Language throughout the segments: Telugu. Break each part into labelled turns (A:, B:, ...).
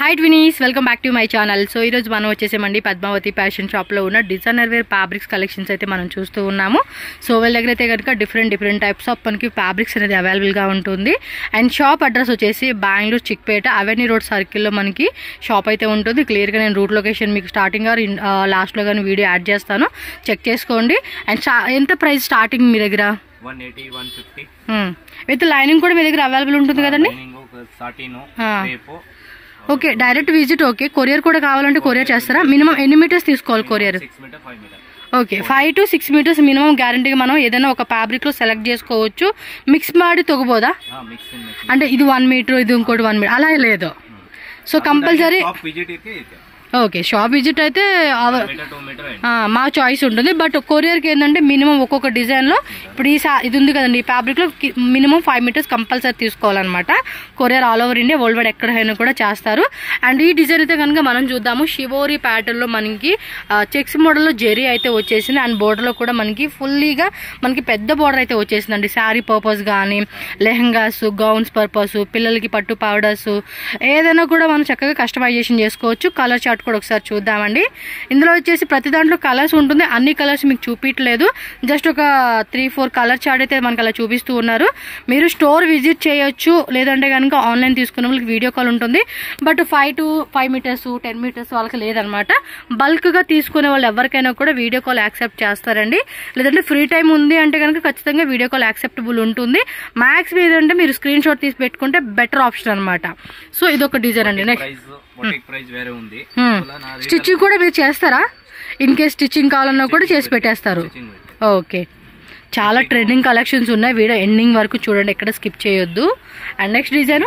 A: Hi twinnies welcome back to my channel so ఈరోజు మనం వచ్చేసామండి పద్మావతి ఫ్యాషన్ షాప్లో ఉన్న డిజైనర్ వేర్ ఫ్యాబ్రిక్స్ కలెక్షన్స్ అయితే మనం చూస్తూ ఉన్నాము సో వాళ్ళ దగ్గర అయితే కనుక డిఫరెంట్ డిఫరెంట్ టైప్స్ ఆఫ్ మనకి ఫ్యాబ్రిక్స్ అనేది అవైలబుల్గా ఉంటుంది అండ్ షాప్ అడ్రస్ వచ్చేసి బెంగళూరు చిక్పేట అవెన్యూ రోడ్ సర్కిల్లో మనకి షాప్ అయితే ఉంటుంది క్లియర్గా నేను రూట్ లొకేషన్ మీకు స్టార్టింగ్ ఆర్ లాస్ట్లో కానీ వీడియో యాడ్ చేస్తాను చెక్ చేసుకోండి అండ్ ఎంత ప్రైస్ స్టార్టింగ్ మీ దగ్గర
B: one eighty one fifty
A: with lining కూడా మీ దగ్గర అవైలబుల్ ఉంటుంది కదండి
B: సాటీను
A: ఆ.
B: రేపు
A: okay direct visit okay courier కూడా కావాలంటే కొరియర్ చేస్తారా మినిమం ఎన్ని మీటర్స్ తీసుకోవాలి courier
B: six metre five metre
A: okay five to six metres minimum గ్యారంటీగా మనం ఏదైనా ఒక ఫ్యాబ్రిక్లో సెలెక్ట్ చేసుకోవచ్చు మిక్స్ ಮಾಡಿ తొగబోదా
B: మిక్సింగ్
A: అంటే ఇది వన్ మీటర్ ఇది ఇంకోటి వన్ మీటర్ అలా లేదు సో కంపల్సరీ
B: టాప్ విజిట్ ఇక
A: ఓకే షాప్ విజిట్ అయితే అవ-
B: మీటర్ టూ మీటర్
A: ఆ, మా చాయిస్ ఉంటుంది బట్ కొరియర్కి ఏంటంటే మినిమం ఒక్కొక్క డిజైన్లో ఇప్పుడు ఈ సా ఇది ఉంది కదండి ఈ ఫ్యాబ్రిక్లో మినిమం ఫైవ్ మీటర్స్ కంపల్సరీ తీసుకోవాలన్నమాట courier all over India world wide ఎక్కడైనా కూడా చేస్తారు అండ్ ఈ డిజైన్ అయితే కనుక మనం చూద్దాము షివోరి ప్యాటర్న్లో మనకి చెక్స్ మోడల్లో జెరీ అయితే వచ్చేసింది అండ్ బోర్డర్లో కూడా మనకి ఫుల్లీగా మనకి పెద్ద బోర్డర్ అయితే వచ్చేసిందండి శారీ పర్పస్ కానీ లెహంగాస్ గౌన్స్ పర్పస్ పిల్లలకి పట్టు పౌడర్స్ ఏదైనా కూడా మనం చక్కగా కస్టమైజేషన్ చేసుకోవచ్చు కలర్ చార్ట్ కూడా ఒకసారి చూద్దామండి ఇందులో వచ్చేసి ప్రతి దాంట్లో కలర్స్ ఉంటుంది అన్ని కలర్స్ మీకు చూపించలేదు జస్ట్ ఒక త్రీ ఫోర్ కలర్ చార్ట్ అయితే మనకు అలా చూపిస్తూ ఉన్నారు మీరు స్టోర్ విజిట్ చేయొచ్చు లేదంటే కనుక ఆన్లైన్ తీసుకున్న వాళ్ళకి వీడియో కాల్ ఉంటుంది but five to five metres ten metres వాళ్ళకి లేదనమాట బల్క్గా తీసుకునే వాళ్ళు ఎవరికైనా కూడా వీడియో కాల్ యాక్సెప్ట్ చేస్తారండి లేదంటే ఫ్రీ టైం ఉంది అంటే కనుక ఖచ్చితంగా వీడియో కాల్ యాక్సెప్టబుల్ ఉంటుంది మ్యాక్స్ ఏదంటే మీరు స్క్రీన్ షాట్ తీసి పెట్టుకుంటే బెటర్ ఆప్షన్ అనమాట సో ఇది ఒక డిజైన్ అండి నెక్స్ట్
B: ప్రైస్ బొటిక్ ప్రైస్ వేరే ఉంది
A: Hmm.
B: అలా నా రేట్
A: స్టిచ్చింగ్ కూడా మీరు చేస్తారా ఇన్ కేస్ స్టిచ్చింగ్ కావాలన్నా కూడా చేసి పెట్టేస్తారు
B: స్టిచ్చింగ్ ఉంది.
A: ఓకే చాలా ట్రెండింగ్ కలెక్షన్స్ ఉన్నాయి వీడియో ఎండింగ్ వరకు చూడండి ఎక్కడ స్కిప్ చేయొద్దు అండ్ నెక్స్ట్ డిజైన్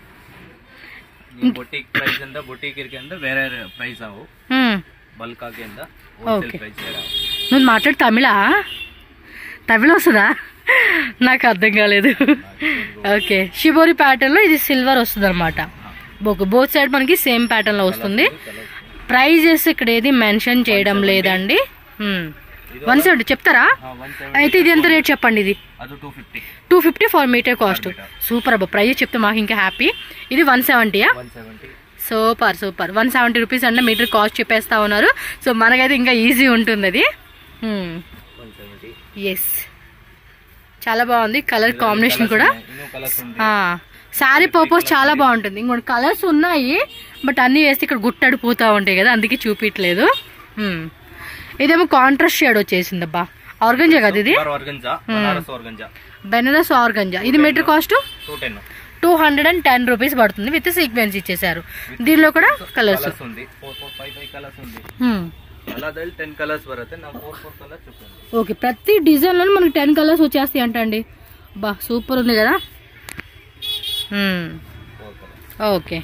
B: ಈ ಬೊಟಿಕ್ ಪ್ರೈಸ್ ಅಂತ ಬೊಟಿಕ್ ಇರ್ಕಂದ ಬೇರೆ ಪ್ರೈಸ್ ಅವು ಬಲ್ಕ್ ಹಾಕಿಂದ ಹೋಲ್ಸೇಲ್
A: Okay.
B: ಪ್ರೈಸ್ ಬೇರೆ ಅವು
A: నువ్వు మాట్లాడు తమిళ తమిళ వస్తుందా నాకు అర్థం కాలేదు ఓకే షిబోరి ప్యాటర్న్లో ఇది సిల్వర్ వస్తుంది అనమాట బోత్ సైడ్ మనకి సేమ్ ప్యాటర్న్లో వస్తుంది ప్రైజెస్ ఇక్కడ ఏది మెన్షన్ చేయడం లేదండి వన్ సైడ్ చెప్తారా
B: వన్
A: అయితే ఇది ఎంత రేట్ చెప్పండి ఇది
B: ಅದು two fifty
A: two fifty for metre cost super అబ్బా ప్రైస్ చెప్తే మాకు ఇంకా హ్యాపీ ఇది వన్ సెవెంటీయా
B: one seventy
A: super super one seventy rupees అంటే మీటర్ కాస్ట్ చెప్పేస్తా ఉన్నారు సో మనకైతే ఇంకా ఈజీ ఉంటుంది అది
B: ಒನ್ ಸೆವೆಂಟಿ
A: ఎస్ చాలా బాగుంది కలర్ కాంబినేషన్ కూడా
B: ಇನ್ನೂ ಕಲರ್ಸ್ ఉంది
A: శారీ పర్పస్ చాలా బాగుంటుంది ఇంకోటి కలర్స్ ఉన్నాయి బట్ అన్నీ వేస్తే ఇక్కడ గుట్టడిపోతూ ఉంటాయి కదా అందుకే చూపించలేదు Hmm. ఇదేమో కాంట్రాస్ట్ షేడ్ వచ్చేసింది అబ్బా ఆర్గంజా కదా ఇది
B: organza Banaras organza
A: Benaras organza ఇది metre cost
B: two ten
A: two hundred and ten rupees పడుతుంది విత్ సీక్వెన్స్ ఇచ్చేసారు దీనిలో కూడా కలర్స్
B: ಕಲರ್ಸ್ ఉంది four four five five colours ఉంది అలాದಲ್ಲಿ ಟೆನ್ ಕಲರ್స్ ಬರುತ್ತೆ ನಾವು ಫೋರ್ ಫೋರ್ ಕಲರ್ చూపించాను
A: ఓకే ప్రతి డిజైన్లో మనకి టెన్ కలర్స్ వచ్చేస్తాయి అంటండి బా సూపర్ ఉంది కదా Hmm.
B: Four colours
A: okay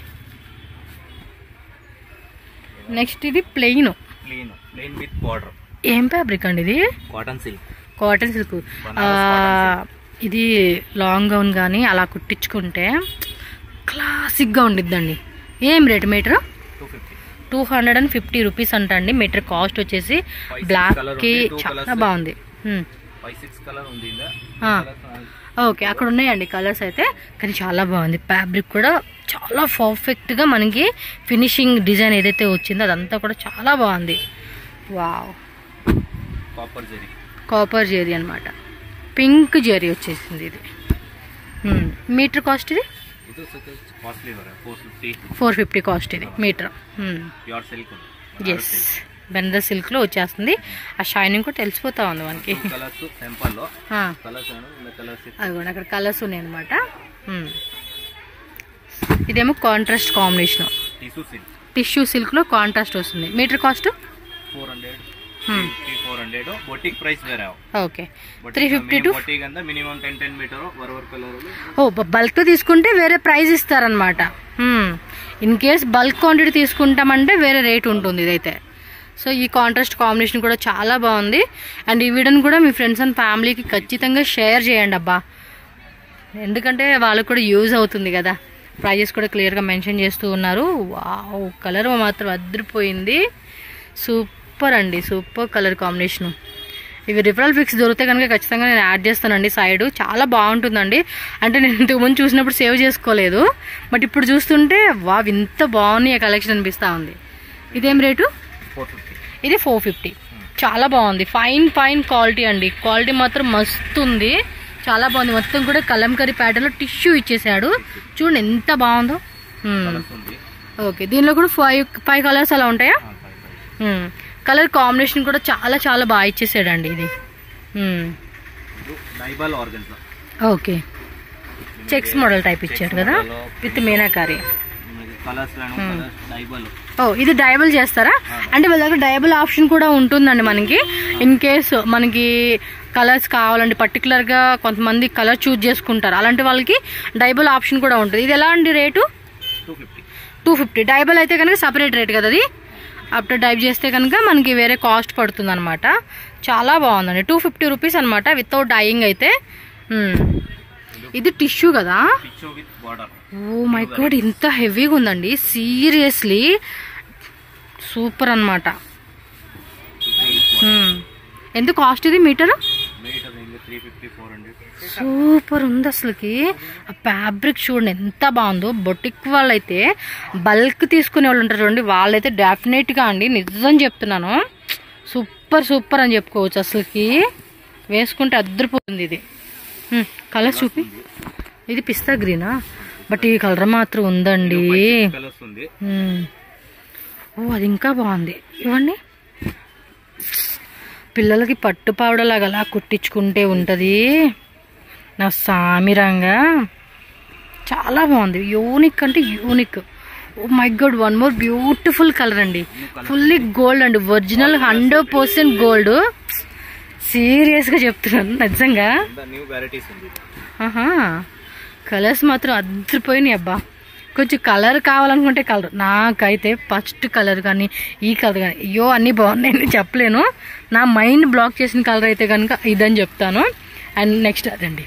A: next ఇది plain
B: plain plain with border
A: ఏం ఫ్యాబ్రిక్ అండి ఇది
B: కాటన్ సిల్క్
A: కాటన్ సిల్క్ ఇది లాంగ్ గౌన్ కానీ అలా కుట్టించుకుంటే క్లాసిక్గా ఉండిద్దండి ఏం rate metre
B: two fifty
A: two hundred and fifty rupees అంట అండి మీటర్ కాస్ట్ వచ్చేసి
B: Five, six
A: బ్లాక్
B: colour
A: కి
B: ఉంది, two
A: చాలా
B: colours.
A: బాగుంది Hmm.
B: ఫైవ్ సిక్స్ కలర్ ఉంది ఇందా
A: ఆ.
B: Colours,
A: ఓకే అక్కడ ఉన్నాయండి కలర్స్ అయితే కానీ చాలా బాగుంది ఫ్యాబ్రిక్ కూడా చాలా పర్ఫెక్ట్గా మనకి ఫినిషింగ్ డిజైన్ ఏదైతే వచ్చిందో అదంతా కూడా చాలా బాగుంది wow
B: copper zari
A: copper zari అనమాట పింక్ జెరీ వచ్చేసింది ఇది మీటర్ కాస్ట్ ఇది
B: ಇದು ಕಾಸ್ಟ್ಲಿ ಬರ four fifty
A: four fifty cost ఇది మీటర్
B: ಪ್ಯೂರ್ ಸಿಲ್ಕ್
A: ఎస్ బెంద సిల్క్లో వచ్చేస్తుంది ఆ షైనింగ్ కూడా తెలిసిపోతా ఉంది మనకి
B: కలర్స్ టెంపల్ లో
A: ఆ,
B: కలర్స్ ఇలా కలర్స్
A: అది కూడా అక్కడ కలర్స్ ఉన్నాయి అనమాట ఇదేమో contrast combination
B: tissue silk
A: tissue సిల్క్లో కాంట్రాస్ట్ వస్తుంది metre cost
B: four hundred
A: Hmm.
B: Three four hundred boutique price ಬೇರೆ ಅವು
A: okay three fifty to
B: boutique ಅಂತ ಮಿನಿಮಮ್ ಟೆನ್ ಟೆನ್ ಮೀಟರ್ ವರ್ ಕಲರ್
A: ఓ బల్క్తో తీసుకుంటే వేరే ప్రైస్ ఇస్తారనమాట ఇన్ కేస్ బల్క్ క్వాంటిటీ తీసుకుంటామంటే వేరే రేట్ ఉంటుంది ఇదైతే సో ఈ కాంట్రాస్ట్ కాంబినేషన్ కూడా చాలా బాగుంది అండ్ ఈ వీడియోని కూడా మీ ఫ్రెండ్స్ అండ్ ఫ్యామిలీకి ఖచ్చితంగా షేర్ చేయండి అబ్బా ఎందుకంటే వాళ్ళకు కూడా యూజ్ అవుతుంది కదా ప్రైజెస్ కూడా క్లియర్గా మెన్షన్ చేస్తూ ఉన్నారు వావ్ కలర్ మాత్రం అదిరిపోయింది సూపర్ అండి సూపర్ కలర్ కాంబినేషను ఇవి రిఫరల్ పిక్స్ దొరికితే కనుక ఖచ్చితంగా నేను యాడ్ చేస్తానండి సైడ్ చాలా బాగుంటుందండి అంటే నేను ఇంతకు ముందు చూసినప్పుడు సేవ్ చేసుకోలేదు బట్ ఇప్పుడు చూస్తుంటే వా ఇంత బాగున్నాయి కలెక్షన్ అనిపిస్తూ ఉంది ఇదేం రేటు
B: ఫోర్ ఫిఫ్టీ
A: ఇది ఫోర్ ఫిఫ్టీ చాలా బాగుంది ఫైన్ ఫైన్ క్వాలిటీ అండి క్వాలిటీ మాత్రం మస్తు ఉంది చాలా బాగుంది మొత్తం కూడా కలంకరీ ప్యాటర్న్ లో టిష్యూ ఇచ్చేసాడు చూడండి ఎంత బాగుందో మ్మ్.
B: కలర్స్ ఉంది
A: ఓకే దీనిలో కూడా ఫైవ్ ఫైవ్ కలర్స్ అలా ఉంటాయా
B: ఆ, five, five.
A: మ్మ్. కలర్ కాంబినేషన్ కూడా చాలా చాలా బాగా ఇచ్చేసాడండి ఇది మ్మ్.
B: ఇది dyeable organza
A: okay checks model type ఇచ్చాడు కదా with meenakari
B: colours colours dyeable
A: ఓ ఇది డయబుల్ చేస్తారా అంటే వాళ్ళ దగ్గర డయబుల్ ఆప్షన్ కూడా ఉంటుందండి మనకి ఇన్ కేస్ మనకి కలర్స్ కావాలంటే పర్టికులర్ గా కొంతమంది కలర్ చూజ్ చేసుకుంటారు అలాంటి వాళ్ళకి డైబుల్ ఆప్షన్ కూడా ఉంటుంది ఇది ఎలా అండి rate
B: two fifty
A: two fifty dyeable అయితే కనుక సపరేట్ రేట్ కదా అది ఆఫ్టర్ డైవ్ చేస్తే కనుక మనకి వేరే కాస్ట్ పడుతుంది అనమాట చాలా బాగుందండి టూ ఫిఫ్టీ రూపీస్ అనమాట వితౌట్ డైయింగ్ అయితే మ్మ్. ఇది టిష్యూ కదా
B: పిచ్చో with border
A: oh my god ఇంత హెవీగా ఉందండి సీరియస్లీ సూపర్ అనమాట ఎంత కాస్ట్ ఇది metre
B: metre three fifty four hundred
A: super ఉంది అసలుకి ఆ ఫ్యాబ్రిక్ చూడండి ఎంత బాగుందో బొటిక్ వాళ్ళైతే బల్క్ తీసుకునే వాళ్ళు ఉంటారు చూడండి వాళ్ళైతే డెఫినెట్గా అండి నిజం చెప్తున్నాను సూపర్ సూపర్ అని చెప్పుకోవచ్చు అసలుకి వేసుకుంటే అద్దరిపోతుంది ఇది కలర్ చూపి ఇది పిస్తా గ్రీనా బట్ ఈ కలర్ మాత్రం ఉందండి
B: కలర్స్ ఉంది
A: మ్మ్. ఓ అది ఇంకా బాగుంది ఇవ్వండి పిల్లలకి పట్టు పావడలాగా అలా కుట్టించుకుంటే ఉంటుంది నా సామిరంగా చాలా బాగుంది యూనిక్ అంటే unique oh my god one more beautiful colour అండి ఫుల్లీ గోల్డ్ అండి ఒరిజినల్ హండ్రెడ్ పర్సెంట్ గోల్డ్ సీరియస్గా చెప్తున్నాను నిజంగా
B: న్యూ వెరైటీస్ ఉంది
A: ఆహా కలర్స్ మాత్రం అద్దరిపోయినాయి అబ్బా కొంచెం కలర్ కావాలనుకుంటే కలర్ నాకైతే ఫస్ట్ కలర్ కానీ ఈ కలర్ కానీ అయ్యో అన్నీ బాగున్నాయి నేను చెప్పలేను నా మైండ్ బ్లాక్ చేసిన కలర్ అయితే కనుక ఇదని చెప్తాను అండ్ నెక్స్ట్ అదండి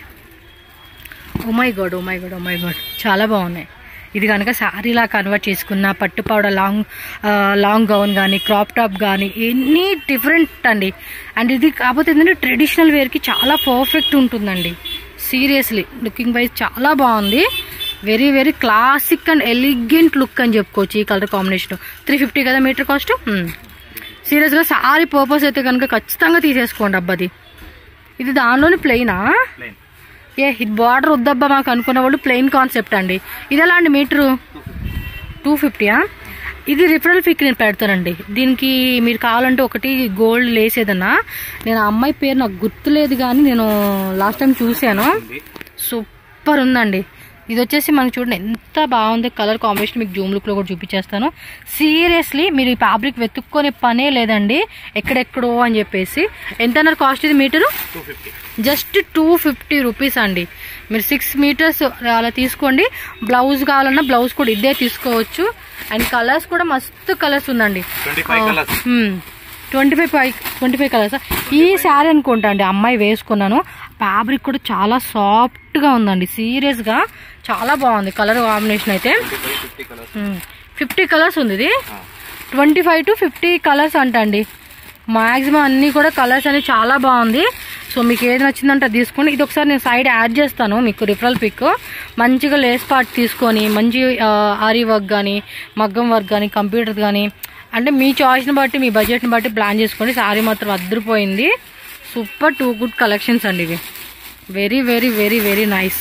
A: oh my god oh my god oh my god చాలా బాగున్నాయి ఇది కనుక శారీలా కన్వర్ట్ చేసుకున్న పట్టు పౌడర్ లాంగ్ ఆ, లాంగ్ గౌన్ కానీ క్రాప్ టాప్ కానీ ఎన్ని డిఫరెంట్ అండి అండ్ ఇది కాకపోతే ఏంటంటే ట్రెడిషనల్ వేర్కి చాలా పర్ఫెక్ట్ ఉంటుందండి సీరియస్లీ లుకింగ్ వైజ్ చాలా బాగుంది very very classic and elegant look అని చెప్పుకోవచ్చు ఈ కలర్ కాంబినేషన్ త్రీ ఫిఫ్టీ కదా మీటర్ కాస్ట్ సీరియస్గా సారీ పర్పస్ అయితే కనుక ఖచ్చితంగా తీసేసుకోండి అబ్బాది ఇది దానిలోని ప్లెయినా
B: ప్లెయిన్
A: ఏ ఇది బార్డర్ వద్దబ్బా మాకు అనుకున్న వాళ్ళు ప్లెయిన్ కాన్సెప్ట్ అండి ఇది ఎలా అండి మీటరు టూ ఫిఫ్టీయా ఇది రిఫరల్ పిక్ నేను పెడతానండి దీనికి మీరు కావాలంటే ఒకటి గోల్డ్ లేస్ ఏదన్నా నేను ఆ అమ్మాయి పేరు నాకు గుర్తులేదు కానీ నేను లాస్ట్ టైం చూశాను
B: ఉంది
A: సూపర్ ఉందండి ఇది వచ్చేసి మనకి చూడండి ఎంత బాగుంది కలర్ కాంబినేషన్ మీకు జూమ్ లుక్లో కూడా చూపించేస్తాను సీరియస్లీ మీరు ఈ ఫ్యాబ్రిక్ వెతుక్కునే పనే లేదండి ఎక్కడెక్కడో అని చెప్పేసి ఎంత అన్నారు కాస్ట్ ఇది metre
B: two fifty
A: just two fifty rupees అండి మీరు సిక్స్ మీటర్స్ అలా తీసుకోండి బ్లౌజ్ కావాలన్నా బ్లౌజ్ కూడా ఇదే తీసుకోవచ్చు అండ్ కలర్స్ కూడా మస్తు కలర్స్ ఉందండి
B: twenty five colours
A: twenty five five twenty five colours ఈ శారీ అనుకుంటా అండి అమ్మాయి వేసుకున్నాను ఫ్యాబ్రిక్ కూడా చాలా సాఫ్ట్గా ఉందండి సీరియస్గా చాలా బాగుంది కలర్ కాంబినేషన్ అయితే
B: twenty five fifty colours
A: fifty colours ఉంది ఇది twenty five to fifty colours అంట అండి మాక్సిమం అన్నీ కూడా కలర్స్ అనేవి చాలా బాగుంది సో మీకు ఏది నచ్చిందంటే అది తీసుకోండి ఇది ఒకసారి నేను సైడ్ యాడ్ చేస్తాను మీకు రిఫరల్ పిక్ మంచిగా లేస్ పార్ట్ తీసుకొని మంచి ఆ, ఆరీ వర్క్ కానీ మగ్గం వర్క్ కానీ కంప్యూటర్ కానీ అంటే మీ చాయిస్ని బట్టి మీ బడ్జెట్ని బట్టి ప్లాన్ చేసుకోండి సారీ మాత్రం అద్దరిపోయింది సూపర్ టూ గుడ్ కలెక్షన్స్ అండి ఇవి very very very very nice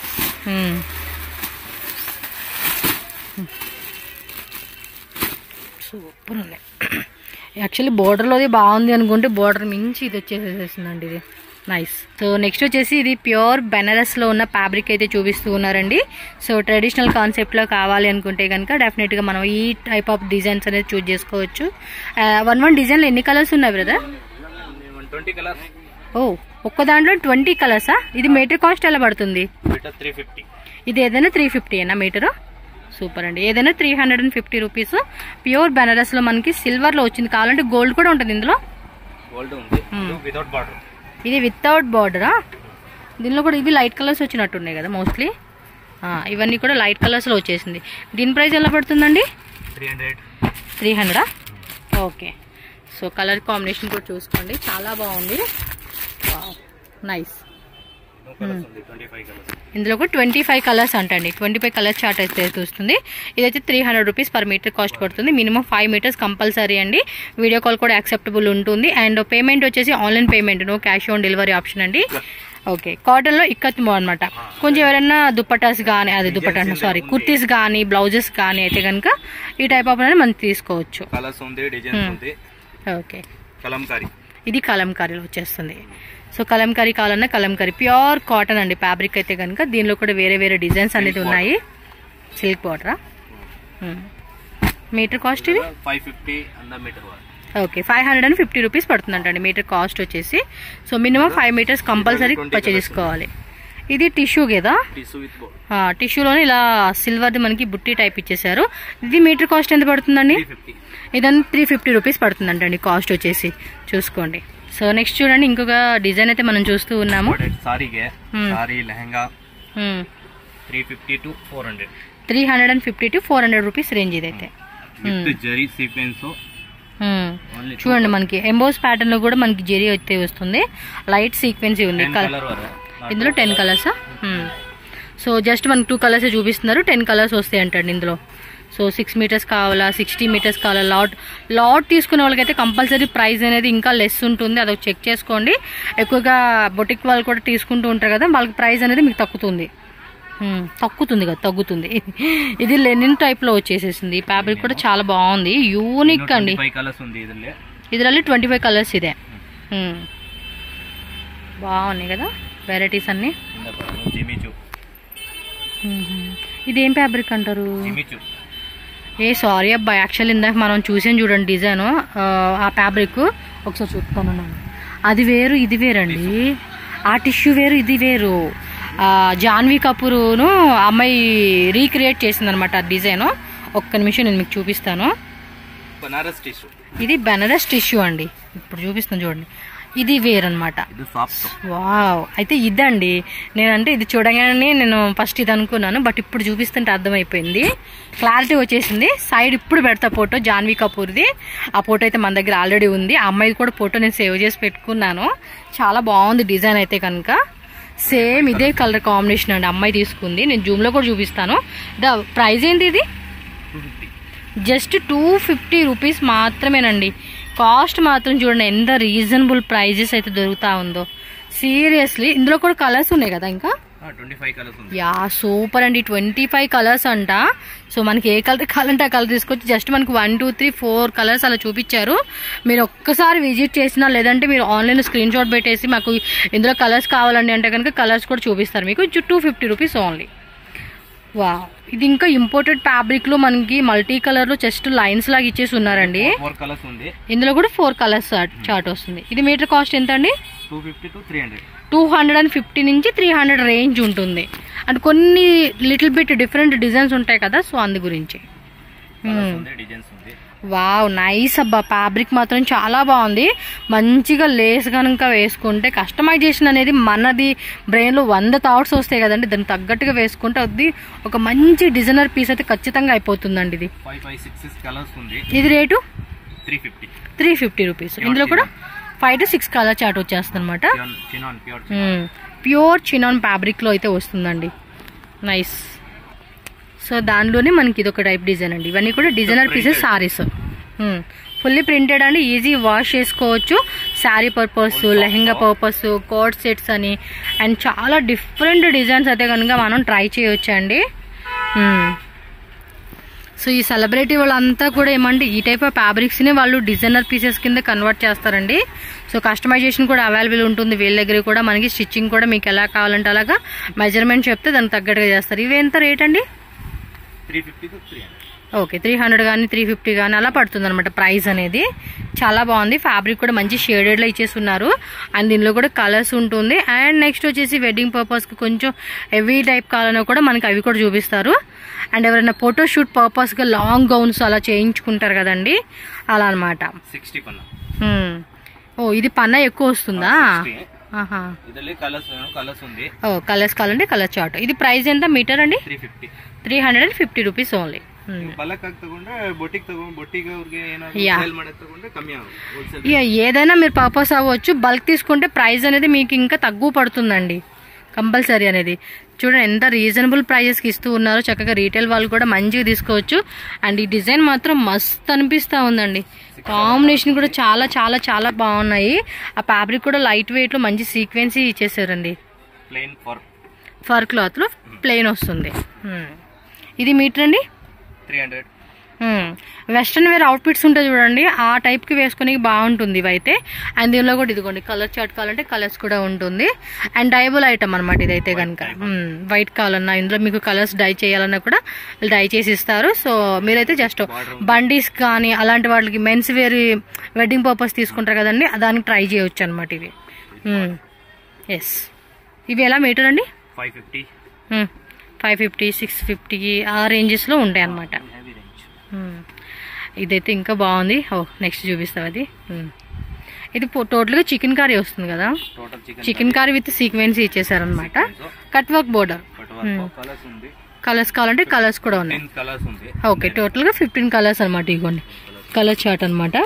A: super ఉన్నాయి యాక్చువల్లీ బోర్డర్లోది బాగుంది అనుకుంటే బోర్డర్ మించి ఇది వచ్చేసేసిందండి ఇది నైస్ సో నెక్స్ట్ వచ్చేసి ఇది ప్యూర్ బెనారస్లో ఉన్న ఫ్యాబ్రిక్ అయితే చూపిస్తూ ఉన్నారండి సో ట్రెడిషనల్ కాన్సెప్ట్లో కావాలి అనుకుంటే కనుక డెఫినెట్గా మనం ఈ టైప్ ఆఫ్ డిజైన్స్ అనేది చూస్ చేసుకోవచ్చు వన్ వన్ డిజైన్లో ఎన్ని కలర్స్ ఉన్నాయి బ్రదర్
B: ట్వంటీ కలర్స్
A: ఓ ఒక్క దాంట్లో ట్వంటీ కలర్సా ఇది మీటర్ కాస్ట్ ఎలా పడుతుంది
B: మీటర్ త్రీ ఫిఫ్టీ
A: ఇది ఏదైనా త్రీ ఫిఫ్టీ అయినా మీటరు సూపర్ అండి ఏదైనా three hundred and fifty rupees pure బెనారస్లో మనకి సిల్వర్లో వచ్చింది కావాలంటే గోల్డ్ కూడా ఉంటుంది ఇందులో
B: గోల్డ్ ఉంది వితౌట్ బార్డర్
A: ఇది వితౌట్ బార్డరా దీనిలో కూడా ఇవి లైట్ కలర్స్ వచ్చినట్టున్నాయి కదా మోస్ట్లీ ఇవన్నీ కూడా లైట్ కలర్స్లో వచ్చేసింది దీని ప్రైస్ ఎలా పడుతుందండి
B: త్రీ హండ్రెడ్
A: త్రీ హండ్రెడా ఓకే సో కలర్ కాంబినేషన్ కూడా చూసుకోండి చాలా బాగుంది నైస్
B: కలర్స్ ఉంది ట్వంటీ ఫైవ్ కలర్స్
A: ఇందులో కూడా ట్వంటీ ఫైవ్ కలర్స్ అంటండి ట్వంటీ ఫైవ్ కలర్ చార్ట్ అయితే చూస్తుంది ఇదైతే three hundred rupees per metre cost పడుతుంది మినిమం ఫైవ్ మీటర్స్ కంపల్సరీ అండి వీడియో కాల్ కూడా యాక్సెప్టబుల్ ఉంటుంది అండ్ పేమెంట్ వచ్చేసి online payment no cash on delivery option అండి ఓకే కాటన్లో ఇక్కత్మో అనమాట కొంచెం ఎవరైనా దుప్పటాస్ కానీ అది దుప్పటా సారీ కుర్తీస్ కానీ బ్లౌజెస్ కానీ అయితే కనుక ఈ టైప్ ఆఫ్ అనేది మనం తీసుకోవచ్చు
B: కలర్స్ ఉంది డిజైన్స్ ఉంది
A: ఓకే
B: కలంకారీ
A: ఇది కలంకారీలో వచ్చేస్తుంది సో కలంకారీ కావాలన్నా కలంకారీ ప్యూర్ కాటన్ అండి ఫ్యాబ్రిక్ అయితే కనుక దీనిలో కూడా వేరే వేరే డిజైన్స్ అనేది ఉన్నాయి సిల్క్ బార్డరా మీటర్ కాస్ట్ ఇది
B: ఫైవ్ ఫిఫ్టీ అంద metre
A: okay five hundred and fifty rupees పడుతుందంటండి మీటర్ కాస్ట్ వచ్చేసి so minimum five metres compulsory purchase చేసుకోవాలి ఇది టిష్యూ కదా
B: టిష్యూ విత్ బోర్డ్
A: టిష్యూలోని ఇలా సిల్వర్ది మనకి బుట్టి టైప్ ఇచ్చేసారు ఇది మీటర్ కాస్ట్ ఎంత పడుతుందండి
B: త్రీ ఫిఫ్టీ
A: ఇదంతా త్రీ ఫిఫ్టీ రూపీస్ పడుతుందంటండి కాస్ట్ వచ్చేసి చూసుకోండి సో నెక్స్ట్ చూడండి ఇంకొక డిజైన్ అయితే మనం చూస్తూ ఉన్నాము
B: సారీಗೆ
A: Hmm.
B: Sari lehenga three fifty to four hundred
A: three hundred and fifty to four hundred rupees range ఇదైతే
B: with zari sequence
A: Hmm.
B: Only
A: చూడండి మనకి ఎంబోస్ ప్యాటర్న్ లో కూడా మనకి జెరీ అయితే వస్తుంది లైట్ సీక్వెన్స్ ఉంది కలర్
B: కలర్ వర
A: ఇందులో టెన్ కలర్సా సో జస్ట్ మనకి టూ కలర్స్ చూపిస్తున్నారు టెన్ కలర్స్ వస్తాయి అంటండి ఇందులో సో సిక్స్ మీటర్స్ కావాలా సిక్స్టీ మీటర్స్ కావాలా లాట్ లాట్ తీసుకునే వాళ్ళకైతే కంపల్సరీ ప్రైస్ అనేది ఇంకా లెస్ ఉంటుంది అదొక చెక్ చేసుకోండి ఎక్కువగా బొటిక్ వాళ్ళు కూడా తీసుకుంటూ ఉంటారు కదా వాళ్ళకి ప్రైస్ అనేది మీకు తగ్గుతుంది Hmm, తగ్గుతుంది కదా తగ్గుతుంది ఇది లెనిన్ టైప్ లో వచ్చేసేసింది ఈ ఫ్యాబ్రిక్ కూడా చాలా బాగుంది యూనిక్ అండి
B: ఫైవ్ కలర్స్ ఉంది ఇದ್ರಲ್ಲಿ
A: ಇದರಲ್ಲಿ ట్వంటీ ఫైవ్ కలర్స్ ಇದೆ ಹ್ಮ್ బాగున్నాయి కదా వెరైటీస్ అన్ని
B: జిమిచు
A: ఇదేం ఫ్యాబ్రిక్ అంటారు
B: జిమిచు
A: ఏ సారీ అబ్బా యాక్చువల్ ఇందాక మనం చూసాం చూడండి డిజైన్ ఆ ఫ్యాబ్రిక్ ఒకసారి చూస్తాను నేను. అది వేరు ఇది వేరండి ఆ టిష్యూ వేరు ఇది వేరు ఆ, జాన్వీ కపూర్ను అమ్మాయి రీక్రియేట్ చేసింది అనమాట ఆ డిజైన్ ఒక్క నిమిషం నేను మీకు చూపిస్తాను
B: బనారస్ టిష్యూ
A: ఇది బెనరస్ టిష్యూ అండి ఇప్పుడు చూపిస్తాను చూడండి ఇది వేరనమాట
B: ఇది సాఫ్ట్
A: వావ్ అయితే ఇదండి నేనంటే ఇది చూడగానే నేను ఫస్ట్ ఇది అనుకున్నాను బట్ ఇప్పుడు చూపిస్తుంటే అర్థమైపోయింది క్లారిటీ వచ్చేసింది సైడ్ ఇప్పుడు పెడతా ఫోటో జాన్వీ కపూర్ది ఆ ఫోటో అయితే మన దగ్గర ఆల్రెడీ ఉంది ఆ అమ్మాయిది కూడా ఫోటో నేను సేవ్ చేసి పెట్టుకున్నాను చాలా బాగుంది డిజైన్ అయితే కనుక సేమ్ ఇదే కలర్ కాంబినేషన్ అండి అమ్మాయి తీసుకుంది నేను జూమ్లో కూడా చూపిస్తాను ద ప్రైస్ ఏంటి ఇది
B: two fifty
A: just two fifty rupees మాత్రమేనండి కాస్ట్ మాత్రం చూడండి ఎంత రీజనబుల్ ప్రైజెస్ అయితే దొరుకుతా ఉందో సీరియస్లీ ఇందులో కూడా కలర్స్ ఉన్నాయి కదా ఇంకా
B: ట్వంటీ ఫైవ్ కలర్స్ ఉంది
A: యా సూపర్ అండి ట్వంటీ ఫైవ్ కలర్స్ అంట సో మనకి ఏ కలర్ కావాలంటే ఆ కలర్ తీసుకొచ్చి జస్ట్ మనకి one two three four colours అలా చూపించారు మీరు ఒక్కసారి విజిట్ చేసినా లేదంటే మీరు ఆన్లైన్ స్క్రీన్ షాట్ పెట్టేసి మాకు ఇందులో కలర్స్ కావాలండి అంటే కనుక కలర్స్ కూడా చూపిస్తారు మీకు టూ ఫిఫ్టీ రూపీస్ ఓన్లీ వా ఇది ఇంకా ఇంపోర్టెడ్ ఫ్యాబ్రిక్ లో మనకి మల్టీ కలర్ లో జస్ట్ లైన్స్ లాగా ఇచ్చేసి ఉన్నారండి
B: ఫోర్ కలర్స్ ఉంది
A: ఇందులో కూడా ఫోర్ కలర్స్ చార్ట్ వస్తుంది ఇది మీటర్ కాస్ట్ ఎంత అండి
B: two fifty to three hundred
A: two hundred and fifty నుంచి త్రీ హండ్రెడ్ రేంజ్ ఉంటుంది అండ్ కొన్ని లిటిల్ బిట్ డిఫరెంట్ డిజైన్స్ ఉంటాయి కదా సో అందు గురించి
B: కలర్స్ ఉంది డిజైన్స్ ఉంది
A: వావ్ నైస్ అబ్బా ఫ్యాబ్రిక్ మాత్రం చాలా బాగుంది మంచిగా లేస్ కనుక వేసుకుంటే కస్టమైజేషన్ అనేది మనది బ్రెయిన్లో వంద థాట్స్ వస్తాయి కదండి దానికి తగ్గట్టుగా వేసుకుంటే అది ఒక మంచి డిజైనర్ పీస్ అయితే ఖచ్చితంగా అయిపోతుందండి ఇది
B: five five six six colours ఉంది
A: ఇది rate
B: three fifty
A: three fifty rupees ఇందులో కూడా five to six colour chart వచ్చేస్తుంది అనమాట
B: చినాన్ ప్యూర్
A: ప్యూర్ చినాన్ ఫ్యాబ్రిక్లో అయితే వస్తుందండి నైస్ సో దానిలోనే మనకి ఇది ఒక టైప్ డిజైన్ అండి ఇవన్నీ కూడా designer pieces saris fully printed అండి ఈజీ వాష్ చేసుకోవచ్చు sari purpose lehenga purpose coat sets అని అండ్ చాలా డిఫరెంట్ డిజైన్స్ అయితే కనుక మనం ట్రై చేయొచ్చు అండి సో ఈ సెలబ్రిటీ వాళ్ళంతా కూడా ఏమంటే ఈ టైప్ ఆఫ్ ఫ్యాబ్రిక్స్ని వాళ్ళు డిజైనర్ పీసెస్ కింద కన్వర్ట్ చేస్తారండి సో కస్టమైజేషన్ కూడా అవైలబుల్ ఉంటుంది వీళ్ళ దగ్గర కూడా మనకి స్టిచ్చింగ్ కూడా మీకు ఎలా కావాలంటే అలాగా మెజర్మెంట్ చెప్తే దానికి తగ్గట్టుగా చేస్తారు ఇవి ఎంత రేట్ అండి
B: three fifty to three hundred
A: okay three hundred కానీ త్రీ ఫిఫ్టీ కానీ అలా పడుతుంది అనమాట ప్రైస్ అనేది చాలా బాగుంది ఫ్యాబ్రిక్ కూడా మంచి షేడెడ్లో ఇచ్చేస్తున్నారు అండ్ దీనిలో కూడా కలర్స్ ఉంటుంది అండ్ నెక్స్ట్ వచ్చేసి వెడ్డింగ్ పర్పస్కి కొంచెం హెవీ టైప్ కావాలన్నా కూడా మనకి అవి కూడా చూపిస్తారు అండ్ ఎవరైనా ఫోటో షూట్ పర్పస్గా లాంగ్ గౌన్స్ అలా చేయించుకుంటారు కదండి అలా అనమాట
B: సిక్స్టీ పన్న
A: ఓ ఇది పన్న ఎక్కువ వస్తుందా ఆహా
B: ಇದರಲ್ಲಿ ಕಲರ್ಸ್ ಕಲರ್ಸ್ ఉంది
A: ఓ కలర్స్ కావాలంటే కలర్ చార్ట్ ఇది ప్రైస్ ఎంత మీటర్ అండి
B: three fifty
A: three hundred and fifty rupees only
B: bulk ಆಗಿ ತಗೊಂಡ್ರೆ ಬೊಟ್ಟಿಗೆ ತಗೊಂಡ್ ಬೊಟ್ಟಿಗೆ ಅವ್ರಿಗೆ ಏನಾದ್ರು
A: Yeah.
B: ಸೇಲ್ ಮಾಡೋದು ತಗೊಂಡ್ರೆ ಕಮ್ಮಿ ಆಗುತ್ತೆ ಹೋಲ್ಸೇಲ್
A: ఇక ఏదైనా మీరు పర్పస్ అవ్వచ్చు బల్క్ తీసుకుంటే ప్రైస్ అనేది మీకు ఇంకా తక్కువ పడుతుందండి కంపల్సరీ అనేది చూడండి ఎంత రీజనబుల్ ప్రైజెస్కి ఇస్తూ ఉన్నారు చక్కగా రీటైల్ వాళ్ళు కూడా మంచిగా తీసుకోవచ్చు అండ్ ఈ డిజైన్ మాత్రం మస్త్ అనిపిస్తూ ఉందండి కాంబినేషన్ కూడా చాలా చాలా చాలా బాగున్నాయి ఆ ఫ్యాబ్రిక్ కూడా లైట్ వెయిట్లో మంచి సీక్వెన్సీ ఇచ్చేసారండి
B: ప్లెయిన్ ఫర్
A: ఫర్ క్లాత్లో ప్లెయిన్ వస్తుంది Hmm. ఇది మీటర్ అండి
B: three hundred
A: western wear outfits ఉంటాయి చూడండి ఆ టైప్కి వేసుకొని బాగుంటుంది ఇవైతే అండ్ దీనిలో కూడా ఇదిగోండి కలర్ చార్ట్ కావాలంటే కలర్స్ కూడా ఉంటుంది అండ్ డైబుల్ ఐటమ్ అనమాట ఇదైతే కనుక వైట్ కావాలన్నా ఇందులో మీకు కలర్స్ డై చేయాలన్నా కూడా డై చేసి ఇస్తారు సో మీరైతే జస్ట్ బండీస్ కానీ అలాంటి వాటికి మెన్స్ వేర్ వెడ్డింగ్ పర్పస్ తీసుకుంటారు కదండి దానికి ట్రై చేయొచ్చు అనమాట ఇవి ఎస్ ఇవి ఎలా మీటర్ అండి
B: five fifty
A: five fifty six fifty ఆ రేంజెస్లో ఉంటాయి అన్నమాట
B: హెవీ రేంజ్
A: మ్మ్. ఇదైతే ఇంకా బాగుంది ఓ నెక్స్ట్ చూపిస్తావు అది మ్మ్. ఇది పో- టోటల్గా చికెన్ కర్రీ వస్తుంది కదా
B: total chicken
A: chicken curry with sequence ఇచ్చేసారనమాట cut work border
B: but work colours ఉంది
A: కలర్స్ కావాలంటే కలర్స్ కూడా ఉన్నాయి
B: టెన్ కలర్స్ ఉంది
A: ఓకే టోటల్గా ఫిఫ్టీన్ కలర్స్ అనమాట ఇవ్వండి కలర్ చార్ట్ అనమాట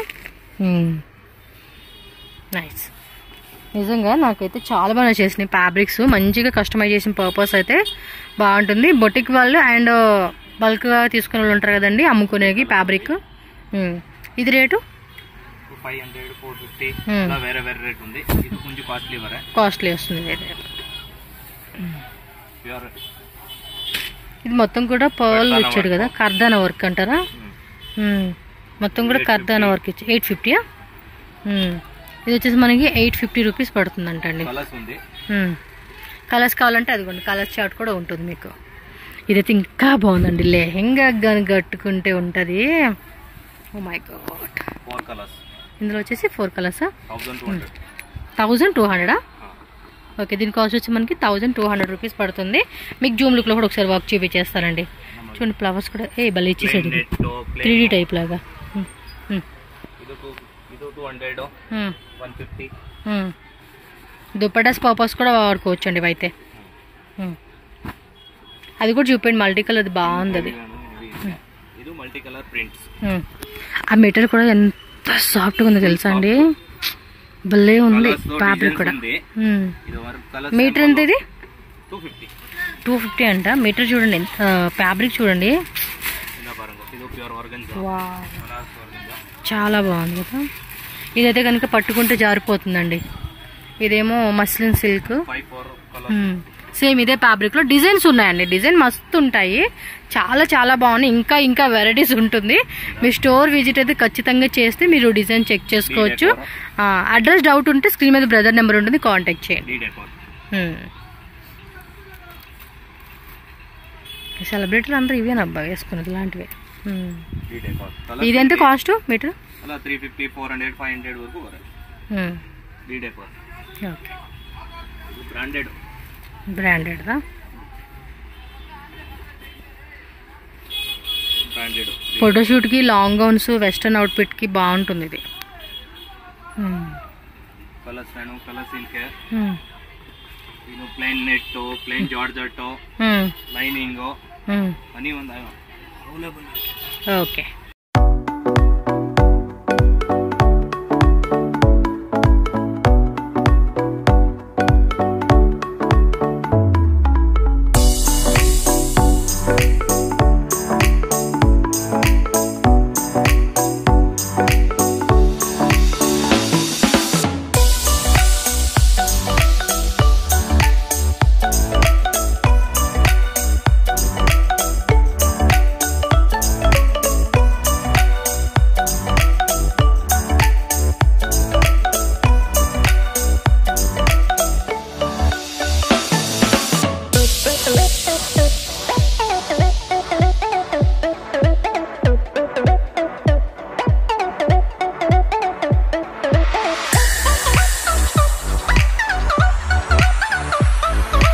A: నైస్ నిజంగా నాకైతే చాలా బాగా చేసినాయి ఫ్యాబ్రిక్స్ మంచిగా కస్టమైజ్ చేసిన పర్పస్ అయితే బాగుంటుంది బొటిక్ వాళ్ళు అండ్ బల్క్గా తీసుకునే వాళ్ళు ఉంటారు కదండి అమ్ముకునేకి ఫ్యాబ్రిక్ ఇది rate
B: five hundred four fifty
A: Hmm.
B: ఇలా వేరే వేరే రేట్ ఉంది ఇది కొంచెం కాస్ట్లీ వరే
A: కాస్ట్లీ వస్తుంది ఇది
B: ప్యూర్
A: ఇది మొత్తం కూడా పర్ల్ ఇచ్చాడు కదా కర్దాన వర్క్ అంటారా మ్మ్. మొత్తం కూడా కర్దాన వర్క్ ఇచ్చి ఎయిట్ ఫిఫ్టీయా ఇది వచ్చేసి మనకి ఎయిట్ ఫిఫ్టీ రూపీస్ పడుతుందంట అండి
B: కలర్స్ ఉంది
A: కలర్స్ కావాలంటే అదిగోండి కలర్ చార్ట్ కూడా ఉంటుంది మీకు ఇదైతే ఇంకా బాగుందండి లెహెంగా కానీ కట్టుకుంటే ఉంటుంది oh my god
B: four colours
A: ఇందులో వచ్చేసి ఫోర్ కలర్సా
B: thousand two hundred
A: thousand two హండ్రెడా ఓకే దీని కాస్ట్ వచ్చి మనకి థౌజండ్ టూ హండ్రెడ్ రూపీస్ పడుతుంది మీకు జూమ్ లుక్లో కూడా ఒకసారి వర్క్ చూపించేస్తానండి చూడండి ఫ్లవర్స్ కూడా ఏ భలే ఇచ్చేసాడు
B: నెట్
A: త్రీ డీ టైప్ లాగా మ్మ్. మ్మ్.
B: ಇದು ಟೂ ಇದು ಟೂ ಹಂಡ್ರೆಡ್
A: మ్మ్.
B: ಒನ್ ಫಿಫ್ಟಿ
A: మ్మ్. దుప్పటాస్ పర్పస్ కూడా వాడుకోవచ్చు అండి ఇవైతే మ్మ్. అది కూడా చూపండి మల్టీ కలర్ అది బాగుంది అది
B: ಇದು ಮಲ್ಟಿ ಕಲರ್ ಪ್ರಿಂಟ್ಸ್
A: మ్మ్. ఆ మెటీరియల్ కూడా ఎంత సాఫ్ట్గా ఉందో తెలుసా అండి భలే ఉంది ఫ్యాబ్రిక్ కూడా
B: ఉంది
A: మ్మ్.
B: ಇದು ವರ್ಕ್ ಕಲರ್
A: మీటర్ ఎంత ఇది
B: ಟೂ ಫಿಫ್ಟಿ
A: టూ ఫిఫ్టీ అంట మీటర్ చూడండి ఎంత ఫ్యాబ్రిక్ చూడండి
B: ಇಲ್ಲ ಬರಂಗ ಇದು ಪ್ಯೂರ್ ಆರ್ಗನ್ಸ್
A: వా
B: ಮನಾಸ್ ಆರ್ಗನ್ಸ್
A: చాలా బాగుంది కదా ఇదైతే కనుక పట్టుకుంటే జారిపోతుందండి ఇదేమో muslin silk
B: five four colour
A: same ఇదే ఫ్యాబ్రిక్ లో డిజైన్స్ ఉన్నాయండి డిజైన్ మస్తు ఉంటాయి చాలా చాలా బాగున్నాయి ఇంకా ఇంకా వెరైటీస్ ఉంటుంది మీ స్టోర్ విజిట్ అయితే ఖచ్చితంగా చేస్తే మీరు డిజైన్ చెక్ చేసుకోవచ్చు అడ్రస్ డౌట్ ఉంటే స్క్రీన్ మీద బ్రదర్ నెంబర్ ఉంటుంది కాంటాక్ట్ చేయండి
B: ಡಿ ಡೆಕೋರ್
A: సెలబ్రిటీలు అందరూ ఇవేనబ్బా వేసుకున్నది ఇలాంటివి Hmm.
B: ಡಿ ಡೆಕೋರ್
A: ఇది ఎంత కాస్ట్ మీటర్
B: ಅಲ್ಲ three fifty four hundred five hundred ವರ್ಗೂ ಬರುತ್ತೆ ಡಿ ಡೆಕೋರ್
A: ఓకే
B: ಇದು ಬ್ರಾಂಡೆಡ್
A: బ్రాండెడ్దా
B: ಬ್ರಾಂಡೆಡ್
A: ఫోటోషూట్కి లాంగ్ గౌన్స్ వెస్టర్న్ అవుట్ఫిట్కి బాగుంటుంది ఇది Hmm.
B: ಕಲರ್ಸ್ ಏನು ಕಲರ್ ಸಿಲ್ಕ್
A: Hmm.
B: ಇದು plain net plain georgette
A: Hmm.
B: Lining
A: Hmm.
B: ಮನಿ ಒಂದು ಅವೈಲೇಬಲ್
A: ఓకే